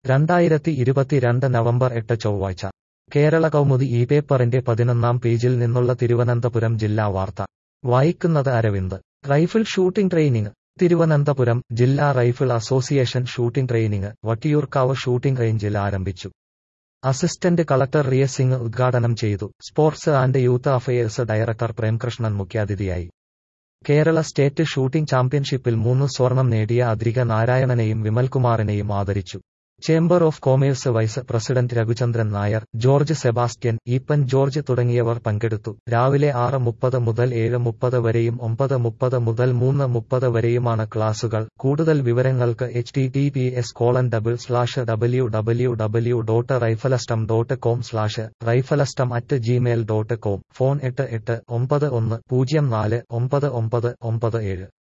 രണ്ടായിരത്തി ഇരുപത്തിരണ്ട് നവംബർ എട്ട് ചൊവ്വാഴ്ച കേരള കൗമുദി ഈ പേപ്പറിന്റെ പതിനൊന്നാം പേജിൽ നിന്നുള്ള തിരുവനന്തപുരം ജില്ലാ വാർത്ത വായിക്കുന്നത് Aravind rifle shooting training Thiruvananthapuram ജില്ലാ rifle association shooting training Vattiyoorkavu shooting റേഞ്ചിൽ ആരംഭിച്ചു അസിസ്റ്റന്റ് കളക്ടർ റിയ സിംഗ് ഉദ്ഘാടനം ചെയ്തു sports and youth affairs director Premkrishnan മുഖ്യാതിഥിയായി കേരള സ്റ്റേറ്റ് ഷൂട്ടിംഗ് ചാമ്പ്യൻഷിപ്പിൽ മൂന്ന് സ്വർണം നേടിയ അദ്രിക നാരായണനെയും വിമൽകുമാറിനെയും ആദരിച്ചു chamber of commerce vice president Raghuchandran Nair George Sebastian Eappen George തുടങ്ങിയവർ പങ്കെടുത്തു രാവിലെ ആറ് മുപ്പത് മുതൽ ഏഴ് മുപ്പത് വരെയും ഒമ്പത് മുപ്പത് മുതൽ മൂന്ന് മുപ്പത് വരെയുമാണ് ക്ലാസുകൾ കൂടുതൽ വിവരങ്ങൾക്ക് H T T P S colon double slash W W W dot riflestum dot com slash riflestum at Gmail dot com phone എട്ട് എട്ട് ഒമ്പത് ഒന്ന് പൂജ്യം നാല് ഒമ്പത് ഒമ്പത് ഒമ്പത് ഏഴ്